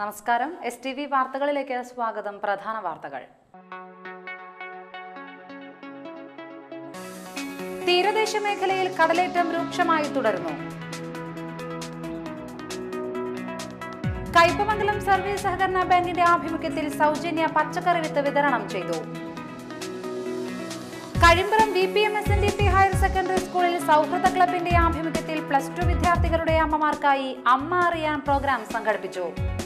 നമസ്കാരം S T V വാർത്തകളിലേക്ക് സ്വാഗതം പ്രധാന വാർത്തകൾ തീരദേശ മേഖലയിൽ കടലേറ്റം രൂക്ഷമായി തുടരുന്നു കയ്പമംഗലം സർവീസ് സഹകരണ ബാങ്കിന്റെ ആഭിമുഖ്യത്തിൽ സൗജന്യ പച്ചക്കറി വിത്ത് വിതരണം ചെയ്തു Kazhimpuram V P M S N D P higher secondary സ്കൂളിൽ സൗഹൃദ ക്ലബിന്റെ ആഭിമുഖ്യത്തിൽ പ്ലസ് ടു വിദ്യാർത്ഥികളുടെ അമ്മമാർക്കായി അമ്മ അറിയാൻ പ്രോഗ്രാം സംഘടിപ്പിച്ചു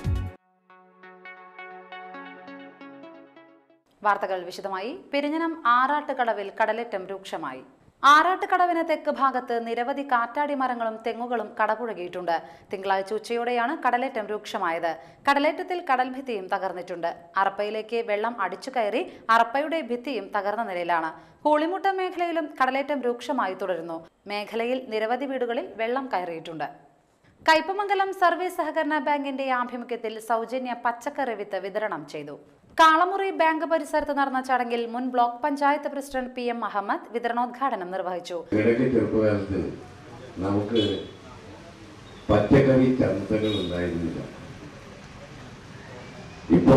വാർത്തകൾ വിശദമായി പെരിഞ്ഞനം ആറാട്ടുകടവിൽ കടലേറ്റം രൂക്ഷമായി ആറാട്ടുകടവിന് തെക്ക് ഭാഗത്ത് നിരവധി കാറ്റാടി മരങ്ങളും തെങ്ങുകളും കടപുഴകിയിട്ടുണ്ട് തിങ്കളാഴ്ച ഉച്ചയോടെയാണ് കടലേറ്റം രൂക്ഷമായത് കടലേറ്റത്തിൽ കടൽഭിത്തിയും തകർന്നിട്ടുണ്ട് അറപ്പയിലേക്ക് വെള്ളം അടിച്ചു കയറി അറപ്പയുടെ ഭിത്തിയും തകർന്ന നിലയിലാണ് കൂളിമുട്ട മേഖലയിലും കടലേറ്റം രൂക്ഷമായി തുടരുന്നു മേഖലയിൽ നിരവധി വീടുകളിൽ വെള്ളം കയറിയിട്ടുണ്ട് കയ്പമംഗലം സർവീസ് സഹകരണ ബാങ്കിന്റെ ആഭിമുഖ്യത്തിൽ സൗജന്യ പച്ചക്കറി വിത്ത് വിതരണം ചെയ്തു കാളമുറി ബാങ്ക് പരിസരത്ത് നടന്ന ചടങ്ങിൽ മുൻ block panchayat president P M Ahammed വിതരണോദ്ഘാടനം നിർവഹിച്ചു ഇടയ്ക്ക് ചെറുപ്പകാലത്ത് നമുക്ക് പച്ചക്കറി ചന്തകൾ ഉണ്ടായിരുന്നില്ല ഇപ്പോ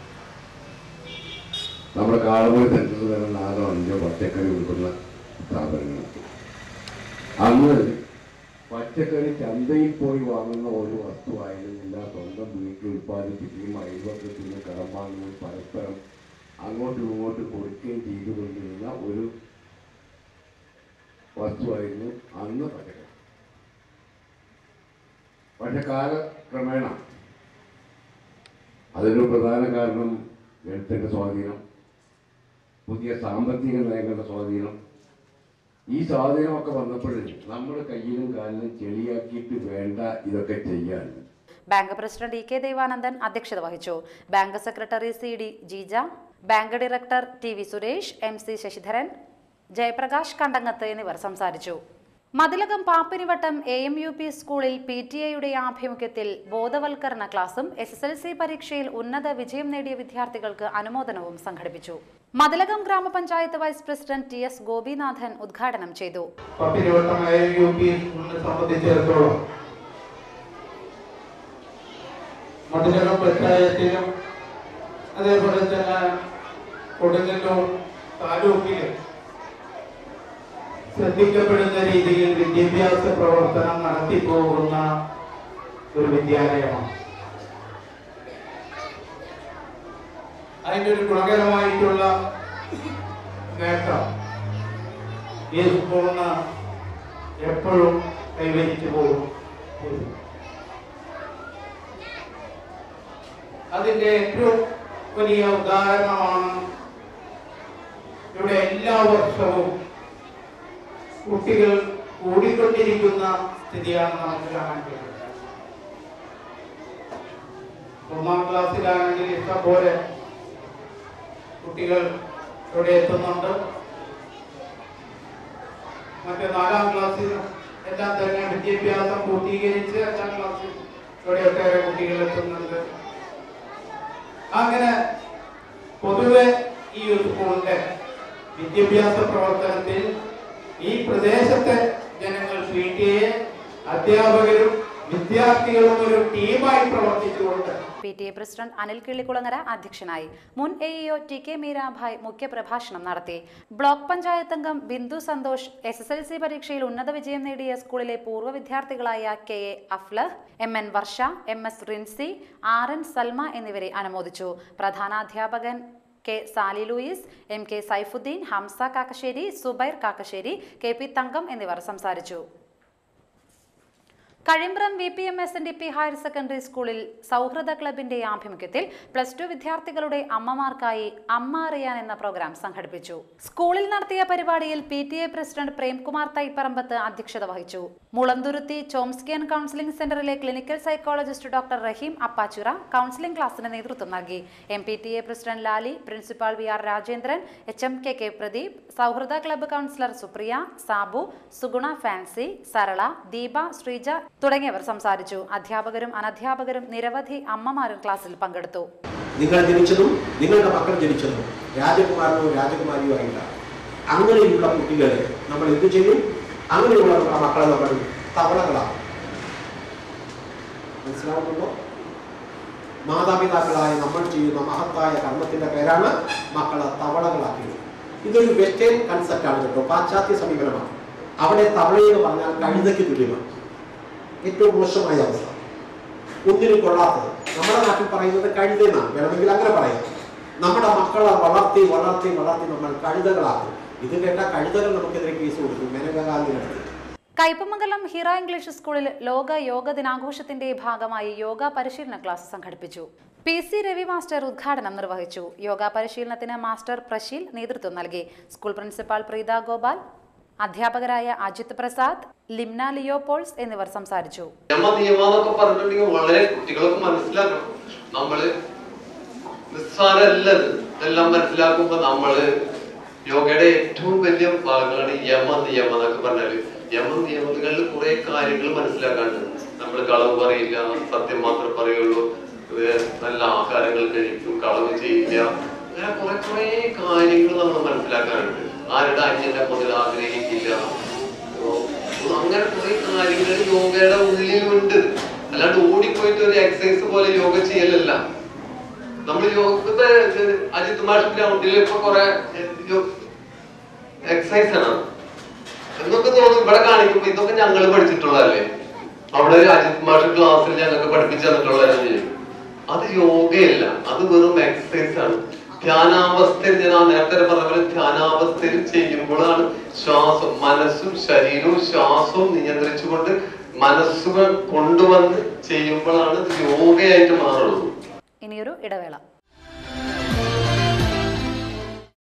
നമ്മുടെ കാളമൂരി സെന്ററിൽ തന്നെ നാലോ അഞ്ചോ പച്ചക്കറി വിൽക്കുന്ന സ്ഥാപനങ്ങൾ അന്ന് പച്ചക്കറി ചന്തയിൽ പോയി വാങ്ങുന്ന ഒരു വസ്തുവായിരുന്നില്ല സ്വന്തം വീട്ടിൽ ഉൽപ്പാദിപ്പിക്കുകയും അയൽവക്കത്തിന് കടം വാങ്ങുകയും പരസ്പരം അങ്ങോട്ടും ഇങ്ങോട്ടും കൊടുക്കുകയും ചെയ്തുകൊണ്ടിരുന്ന ഒരു വസ്തുവായിരുന്നു അന്ന് പച്ചക്കറി പക്ഷെ കാലക്രമേണ അതിനൊരു പ്രധാന കാരണം എഴുത്തിൻ്റെ സ്വാധീനം പുതിയ സാമ്പത്തിക നയങ്ങളുടെ സ്വാധീനം ഈ സ്വാധീനമൊക്കെ വന്നപ്പോഴേ നമ്മുടെ കയ്യിലും കാലിലും ചെളിയാക്കിയിട്ട് വേണ്ട ഇതൊക്കെ ചെയ്യാൻ bank president E K Devanandan അധ്യക്ഷത വഹിച്ചു bank secretary C D Jeeja bank director T V Suresh M C Sasidharan Jayaprakash Kandangath എന്നിവർ സംസാരിച്ചു Mathilakam Pappinivattam A M U P സ്കൂളിൽ പി ടി എയുടെ ആഭിമുഖ്യത്തിൽ ബോധവൽക്കരണ ക്ലാസും എസ് എസ് എൽ സി പരീക്ഷയിൽ ഉന്നത വിജയം നേടിയ വിദ്യാർത്ഥികൾക്ക് അനുമോദനവും സംഘടിപ്പിച്ചു മതിലകം ഗ്രാമപഞ്ചായത്ത് vice president T S Gopinathan ഉദ്ഘാടനം ചെയ്തു പത്തിരുവട്ടം എ യു പി സ്കൂളിനെ സംബന്ധിച്ചിടത്തോളം മതിലകം പഞ്ചായത്തിലും അതേപോലെ തന്നെ കൊടുങ്ങല്ലൂർ താലൂക്കിലും ശ്രദ്ധിക്കപ്പെടുന്ന രീതിയിൽ വിദ്യാഭ്യാസ പ്രവർത്തനം നടത്തിപ്പോകുന്ന ഒരു വിദ്യാലയമാണ് അതിൻ്റെ ഒരു ഗുണകരമായിട്ടുള്ള നേട്ടം ഈ സ്കൂളിന് എപ്പോഴും കൈവരിച്ചു പോകും അതിന്റെ ഏറ്റവും വലിയ ഉദാഹരണമാണ് ഇവിടെ എല്ലാ വർഷവും കുട്ടികൾ കൂടിക്കൊണ്ടിരിക്കുന്ന സ്ഥിതിയാണ് നമുക്ക് കാണാൻ കഴിയുന്നത് ഒന്നാം ക്ലാസ്സിലാണെങ്കിൽ ഇഷ്ടംപോലെ കുട്ടികൾ ഇവിടെ എത്തുന്നുണ്ട് മറ്റേ നാലാം ക്ലാസ്സിൽ എല്ലാം തന്നെ വിദ്യാഭ്യാസം പൂർത്തീകരിച്ച് അഞ്ചാം ക്ലാസ്സിൽ ഇവിടെ ഒട്ടേറെ കുട്ടികൾ എത്തുന്നുണ്ട് അങ്ങനെ പൊതുവെ ഈ ഒരു സ്കൂളിന്റെ വിദ്യാഭ്യാസ പ്രവർത്തനത്തിൽ ഈ പ്രദേശത്തെ ജനങ്ങൾ പി ടി എ അധ്യാപകരും വിദ്യാർത്ഥികളും ഒരു ടീമായി പ്രവർത്തിച്ചുകൊണ്ട് P T A president Anil Killikulangara അധ്യക്ഷനായി മുൻ A EO T K Meerabai മുഖ്യപ്രഭാഷണം നടത്തി ബ്ലോക്ക് പഞ്ചായത്ത് അംഗം Bindu Santhosh S S L C പരീക്ഷയിൽ ഉന്നത വിജയം നേടിയ സ്കൂളിലെ പൂർവ്വ വിദ്യാർത്ഥികളായ K A Aflah M N Varsha M S Rinsi R N Salma എന്നിവരെ അനുമോദിച്ചു പ്രധാനാധ്യാപകൻ K Sali Louis M K Saifuddin Hamsa Kakkassery Subair Kakkassery K P Thankam എന്നിവർ സംസാരിച്ചു Kazhimpram V P M S N D P higher secondary സ്കൂളിൽ സൗഹൃദ ക്ലബിന്റെ ആഭിമുഖ്യത്തിൽ പ്ലസ് ടു വിദ്യാർത്ഥികളുടെ അമ്മമാർക്കായി അമ്മ അറിയാൻ എന്ന പ്രോഗ്രാം സംഘടിപ്പിച്ചു സ്കൂളിൽ നടത്തിയ പരിപാടിയിൽ P T A president Premkumar Thaiparambath അധ്യക്ഷത വഹിച്ചു മുളന്തുരുത്തി ചോംസ്കി ആൻഡ് കൗൺസിലിംഗ് സെന്ററിലെ clinical psychologist doctor Raheem Appachura counselling ക്ലാസിന് നേതൃത്വം നൽകി M P T A president Lali principal V R Rajendran H M K K Pradeep സൗഹൃദ ക്ലബ്ബ് കൗൺസിലർ സുപ്രിയ സാബു സുഗുണ ഫാൻസി സരള ദീപ ശ്രീജ തുടങ്ങിയവർ സംസാരിച്ചു അധ്യാപകരും അനധ്യാപകരും നിരവധി അമ്മമാരും ക്ലാസ്സിൽ പങ്കെടുത്തു നിങ്ങൾ ജനിച്ചതും നിങ്ങളുടെ മക്കൾ ജനിച്ചതും രാജകുമാരനോ രാജകുമാരിയോ ആയില്ല അങ്ങനെയുള്ള കുട്ടികളെ നമ്മൾ എന്ത് ചെയ്യും അങ്ങനെയുള്ള നമ്മുടെ മക്കളെ നമ്മൾ തവളകളാണ് മനസ്സിലാവുന്നുണ്ടോ മാതാപിതാക്കളായ നമ്മൾ ചെയ്യുന്ന മഹത്തായ കർമ്മത്തിന്റെ പേരാണ് മക്കളെ തവളകളാക്കിയത് ഇതൊരു വെസ്റ്റേൺ കൺസെപ്റ്റാണ് കേട്ടോ പാശ്ചാത്യ സമീപനമാണ് അവിടെ തവളയെന്ന് പറഞ്ഞാൽ കഴുതയ്ക്ക് തുല്യമാണ് ഏറ്റവും മോശമായ അവസ്ഥ ഒന്നിനും കൊള്ളാത്തത് നമ്മുടെ നാട്ടിൽ പറയുന്നത് കഴുതെന്നാണ് വേണമെങ്കിൽ അങ്ങനെ പറയാം നമ്മുടെ മക്കളെ വളർത്തി വളർത്തി വളർത്തി നമ്മൾ കഴുതകളാക്കും ഇത് കേട്ട കഴുതകൾ നമുക്കെതിരെ കേസ് കൊടുക്കും മേനകാലിനടുത്ത് കയ്പമംഗലം ഹിറ ഇംഗ്ലീഷ് സ്കൂളിൽ ലോക യോഗ ദിനാഘോഷത്തിന്റെ ഭാഗമായി യോഗ പരിശീലന ക്ലാസ് സംഘടിപ്പിച്ചു പി സി രവി മാസ്റ്റർ ഉദ്ഘാടനം നിർവഹിച്ചു യോഗ പരിശീലനത്തിന് മാസ്റ്റർ പ്രശീൽ നേതൃത്വം നൽകി സ്കൂൾ പ്രിൻസിപ്പാൾ പ്രീത ഗോപാൽ അധ്യാപകരായ അജിത് പ്രസാദ് ലിംന ലിയോപോൾസ് എന്നിവർ സംസാരിച്ചു നിയമ നിയമം എന്നൊക്കെ പറഞ്ഞിട്ടുണ്ടെങ്കിൽ വളരെ കുട്ടികളൊക്കെ മനസ്സിലാക്കണം നമ്മള് നിസ്സാരല്ലത് ഇതെല്ലാം മനസ്സിലാക്കുമ്പോ നമ്മള് യോഗയുടെ ഏറ്റവും വലിയ ഭാഗങ്ങളാണ് യമ നിയമം എന്നൊക്കെ പറഞ്ഞാല് യമ നിയമങ്ങളിൽ കുറെ കാര്യങ്ങൾ മനസ്സിലാക്കാണ്ട് നമ്മൾ കളവ് പറയില്ല സത്യം മാത്രമേ പറയുള്ളൂ ഏർ നല്ല ആഹാരങ്ങൾ കഴിക്കും കളവ് ചെയ്യില്ല അങ്ങനെ കുറെ കുറെ കാര്യങ്ങൾ നമ്മൾ മനസ്സിലാക്കാനുണ്ട് ആരുടെ അന്യന്റെ മുതൽ ആഗ്രഹിക്കില്ല ഓ, അങ്ങനെ കുറെ കാര്യങ്ങൾ യോഗയുടെ ഉള്ളിലുണ്ട് അല്ലാണ്ട് ഓടിപ്പോയിട്ട് ഒരു എക്സസൈസ് പോലെ യോഗ ചെയ്യലല്ല നമ്മൾ യോഗ അജിത് മാഷ് ഗ്രൗണ്ടിൽ ഇപ്പൊ കുറെ എക്സസൈസ് ആണ് എന്നൊക്കെ തോന്നും ഇവിടെ കാണിക്കുമ്പോ ഇതൊക്കെ ഞങ്ങൾ പഠിച്ചിട്ടുള്ളതല്ലേ അവിടെ ഒരു അജിത് മാഷ് ക്ലാസ്സിൽ ഞങ്ങൾക്ക് പഠിപ്പിച്ചു തന്നിട്ടുള്ളതല്ലേ അത് യോഗയല്ല അത് വെറും എക്സസൈസ് ആണ് ധ്യാനാവസ്ഥയിൽ ഞാൻ ആ നേരത്തെ പറഞ്ഞ പോലെ ധ്യാനാവസ്ഥയിൽ ചെയ്യുമ്പോഴാണ് ശ്വാസം മനസ്സും ശരീരവും ശ്വാസവും നിയന്ത്രിച്ചുകൊണ്ട് മനസ്സുകൾ കൊണ്ടുവന്ന് ചെയ്യുമ്പോഴാണ് ഇത് യോഗയായിട്ട് മാറുള്ളൂ ഇനിയൊരു ഇടവേള